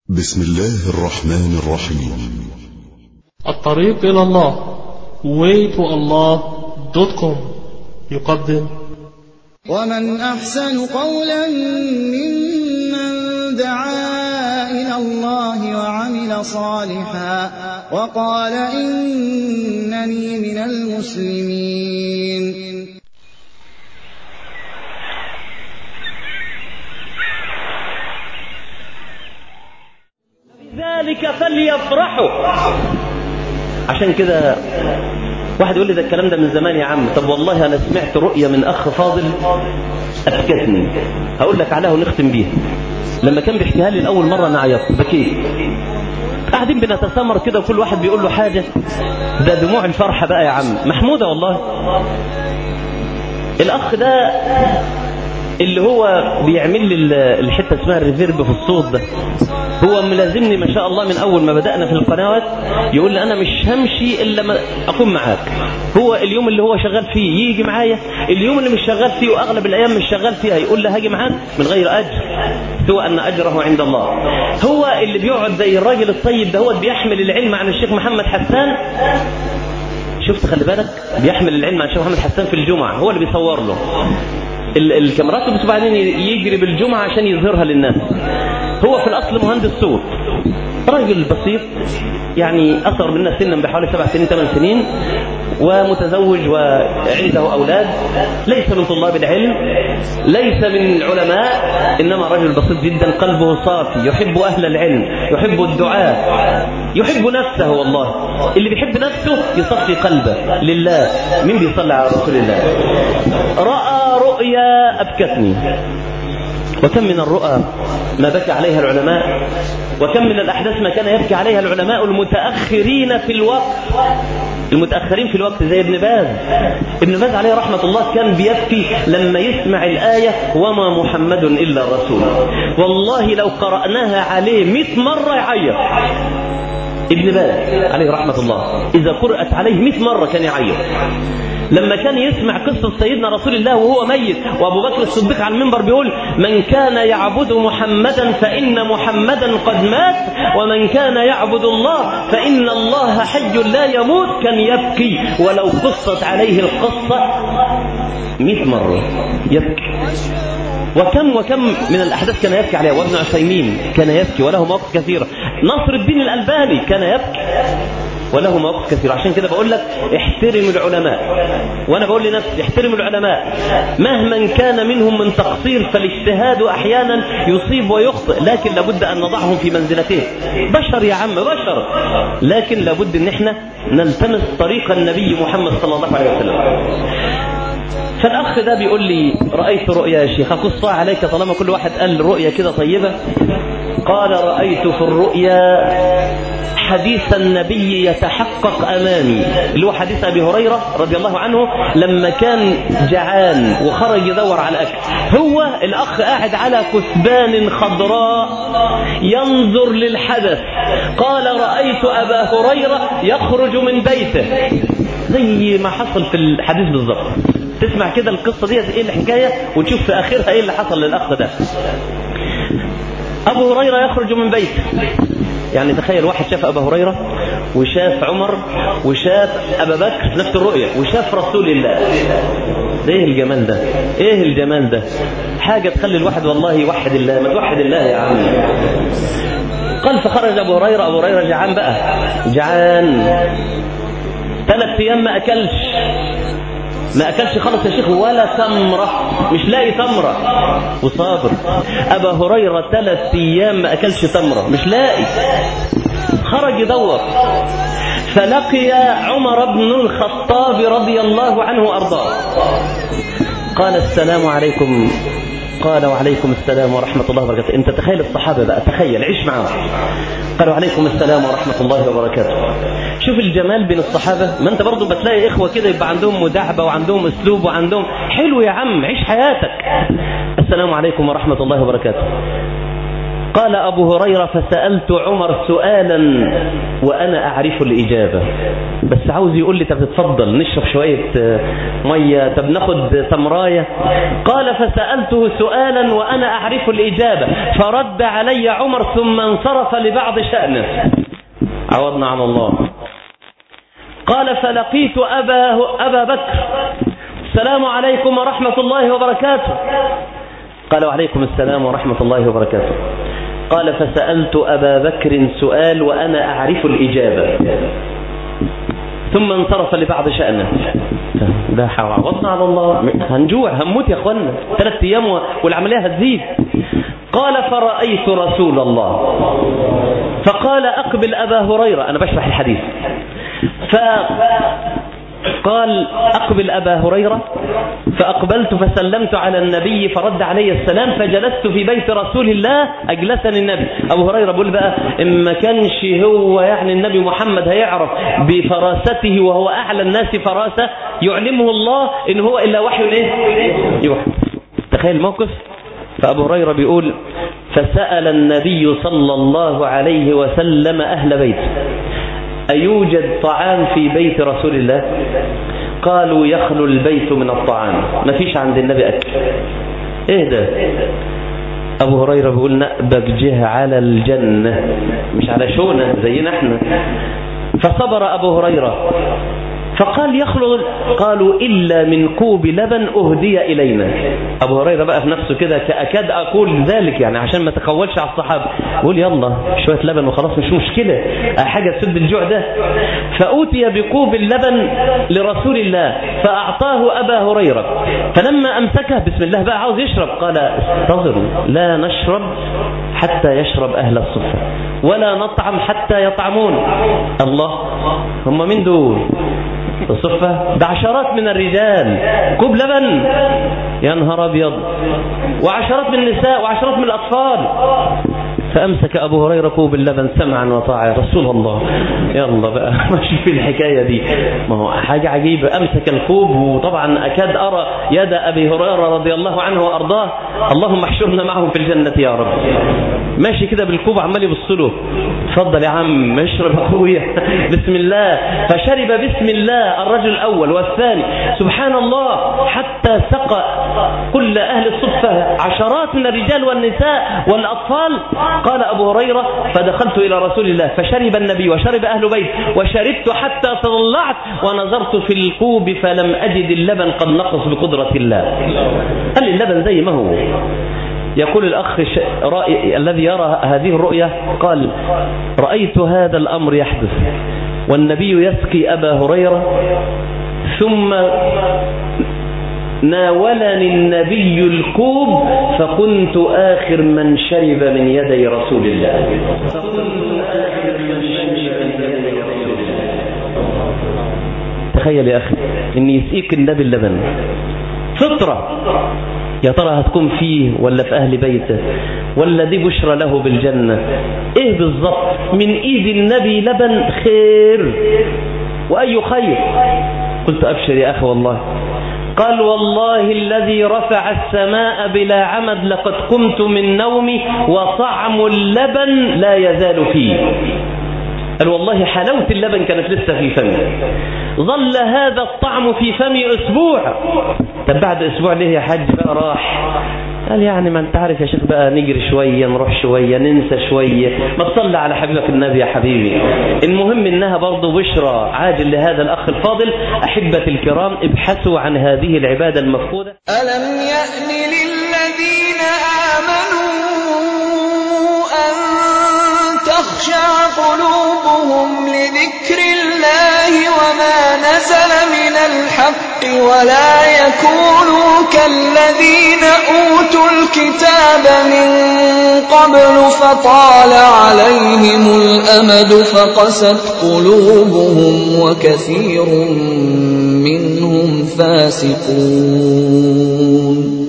بسم الله الرحمن الرحيم الطريق إلى الله waytoallah.com يقدم ومن أحسن قولا ممن دعا إلى الله وعمل صالحا وقال إنني من المسلمين ذلك فليفرحوا عشان كده واحد يقول لي ده الكلام ده من زمان يا عم طب والله انا سمعت رؤية من اخ فاضل ابكتني هقول لك عليها ونختم بيها لما كان بيحكيها لي الاول مرة انا عيطت بكيت قاعدين بنتسامر كده وكل واحد بيقول له حاجة ده دموع الفرحة بقى يا عم محمودة والله الاخ ده اللي هو بيعمل لي الحته اسمها الريفيرب في الصوت ده هو ملازمني ما شاء الله من اول ما بدانا في القنوات يقول لي انا مش همشي الا ما اكون معاك هو اليوم اللي هو شغال فيه يجي معايا اليوم اللي مش شغال فيه واغلب الايام مش شغال فيها يقول لي هاجي معاك من غير اجر سوى ان اجره عند الله هو اللي بيقعد زي الراجل الطيب ده هو بيحمل العلم عن الشيخ محمد حسان شفت خلي بالك بيحمل العلم عن الشيخ محمد حسان في الجمعه هو اللي بيصور له الكاميرات بس بعدين يجري بالجمعة عشان يظهرها للناس هو في الأصل مهندس صوت راجل بسيط يعني أصغر منا سنا بحوالي سبع سنين ثمان سنين ومتزوج وعنده أولاد ليس من طلاب العلم ليس من العلماء إنما رجل بسيط جدا قلبه صافي يحب أهل العلم يحب الدعاء يحب نفسه والله اللي بيحب نفسه يصفي قلبه لله مين بيصلي على رسول الله رأى رؤيا أبكتني وكم من الرؤى ما بكى عليها العلماء وكم من الأحداث ما كان يبكي عليها العلماء المتأخرين في الوقت المتأخرين في الوقت زي ابن باز ابن باز عليه رحمة الله كان بيبكي لما يسمع الآية وما محمد إلا رسول والله لو قرأناها عليه مئة مرة يعيط ابن باز عليه رحمة الله إذا قرأت عليه مئة مرة كان يعيط لما كان يسمع قصة سيدنا رسول الله وهو ميت وأبو بكر الصديق على المنبر بيقول من كان يعبد محمدا فإن محمدا قد مات ومن كان يعبد الله فإن الله حي لا يموت كان يبكي ولو قصت عليه القصة مئة مرة يبكي وكم وكم من الأحداث كان يبكي عليها وابن عثيمين كان يبكي وله مواقف كثيرة نصر الدين الألباني كان يبكي وله مواقف كثيرة عشان كده بقول لك احترم العلماء وانا بقول لنفسي احترم العلماء مهما كان منهم من تقصير فالاجتهاد احيانا يصيب ويخطئ لكن لابد ان نضعهم في منزلته بشر يا عم بشر لكن لابد ان احنا نلتمس طريق النبي محمد صلى الله عليه وسلم فالاخ ده بيقول لي رايت رؤيا يا شيخ اقصها عليك طالما كل واحد قال رؤيا كده طيبه قال رايت في الرؤيا حديث النبي يتحقق امامي اللي هو حديث ابي هريره رضي الله عنه لما كان جعان وخرج يدور على الاكل هو الاخ قاعد على كثبان خضراء ينظر للحدث قال رايت ابا هريره يخرج من بيته زي ما حصل في الحديث بالظبط تسمع كده القصه دي ايه الحكايه وتشوف في اخرها ايه اللي حصل للاخ ده ابو هريره يخرج من بيته يعني تخيل واحد شاف أبا هريرة وشاف عمر وشاف أبا بكر في نفس الرؤية وشاف رسول الله ده ايه الجمال ده ايه الجمال ده حاجة تخلي الواحد والله يوحد الله ما توحد الله يا عم قال فخرج أبو هريرة أبو هريرة جعان بقى جعان ثلاث أيام ما أكلش ما أكلش خالص يا شيخ ولا تمرة مش لاقي تمرة وصابر أبا هريرة ثلاث أيام ما أكلش تمرة مش لاقي خرج يدور فلقي عمر بن الخطاب رضي الله عنه وأرضاه قال السلام عليكم قال وعليكم السلام ورحمة الله وبركاته انت تخيل الصحابة بقى تخيل عيش معاهم قالوا عليكم السلام ورحمة الله وبركاته شوف الجمال بين الصحابة ما انت برضو بتلاقي اخوة كده يبقى عندهم مداعبة وعندهم اسلوب وعندهم حلو يا عم عيش حياتك السلام عليكم ورحمة الله وبركاته قال أبو هريرة فسألت عمر سؤالا وأنا أعرف الإجابة بس عاوز يقول لي طب تتفضل نشرب شوية آه، مية طب ناخد تمراية قال فسألته سؤالا وأنا أعرف الإجابة فرد علي عمر ثم انصرف لبعض شأنه عوضنا على الله قال فلقيت أبا, أبا بكر السلام عليكم ورحمة الله وبركاته قال وعليكم السلام ورحمة الله وبركاته قال فسألت أبا بكر سؤال وأنا أعرف الإجابة ثم انصرف لبعض شأنه ده عوضنا على الله هنجوع هنموت يا اخوانا ثلاث ايام والعمليه هتزيد قال فرأيت رسول الله فقال أقبل أبا هريرة أنا بشرح الحديث فقال أقبل أبا هريرة فأقبلت فسلمت على النبي فرد علي السلام فجلست في بيت رسول الله أجلسني النبي أبو هريرة بيقول بقى إن ما كانش هو يعني النبي محمد هيعرف بفراسته وهو أعلى الناس فراسة يعلمه الله إن هو إلا وحي إيه يوحي تخيل موقف فأبو هريرة بيقول فسأل النبي صلى الله عليه وسلم أهل بيته أيوجد طعام في بيت رسول الله قالوا يخلو البيت من الطعام ما فيش عند النبي أكل ايه ده أبو هريرة بيقول نأبك جه على الجنة مش على شونة زينا احنا فصبر أبو هريرة فقال يخلو قالوا إلا من كوب لبن أهدي إلينا أبو هريرة بقى في نفسه كده أكاد أقول ذلك يعني عشان ما تقولش على الصحابة يقول يلا شوية لبن وخلاص مش مشكلة حاجة تسد الجوع ده فأوتي بكوب اللبن لرسول الله فأعطاه أبا هريرة فلما أمسكه بسم الله بقى عاوز يشرب قال انتظروا لا نشرب حتى يشرب أهل الصفة ولا نطعم حتى يطعمون الله هم من دول الصفة ده عشرات من الرجال كوب لبن يا نهار أبيض وعشرات من النساء وعشرات من الأطفال فأمسك أبو هريرة كوب اللبن سمعا وطاعة يا رسول الله يلا بقى ماشي في الحكاية دي ما هو حاجة عجيبة أمسك الكوب وطبعا أكاد أرى يد أبي هريرة رضي الله عنه وأرضاه اللهم احشرنا معهم في الجنة يا رب ماشي كده بالكوب عمال يبص له اتفضل يا عم اشرب اخويا بسم الله فشرب بسم الله الرجل الأول والثاني سبحان الله حتى سقى كل أهل الصفة عشرات من الرجال والنساء والأطفال قال أبو هريرة فدخلت إلى رسول الله فشرب النبي وشرب أهل بيت وشربت حتى تضلعت ونظرت في الكوب فلم أجد اللبن قد نقص بقدرة الله قال اللبن زي ما هو يقول الأخ رأي الذي يرى هذه الرؤية قال رأيت هذا الأمر يحدث والنبي يسقي أبا هريرة ثم ناولني النبي الكوب فكنت آخر من شرب من يدي رسول الله فكنت آخر من شرب من يدي رسول الله تخيل يا أخي إن يسقيك النبي اللبن فطرة يا ترى هتكون فيه ولا في أهل بيته ولا دي بشرى له بالجنة إيه بالضبط من إيد النبي لبن خير وأي خير قلت أبشر يا أخي والله قال والله الذي رفع السماء بلا عمد لقد قمت من نومي وطعم اللبن لا يزال فيه قال والله حلاوة اللبن كانت لسه في فمي ظل هذا الطعم في فمي أسبوع طب بعد أسبوع ليه يا حاج بقى راح قال يعني ما انت عارف يا شيخ بقى نجري شوية نروح شوية ننسى شوية ما تصلي على حبيبك النبي يا حبيبي المهم انها برضه بشرى عاجل لهذا الاخ الفاضل احبة الكرام ابحثوا عن هذه العبادة المفقودة ألم يأن للذين آمنوا أن تخشع قلوبهم لذكر الله وما نزل من الحق ولا يكونوا كالذين أوتوا الكتاب من قبل فطال عليهم الأمد فقست قلوبهم وكثير منهم فاسقون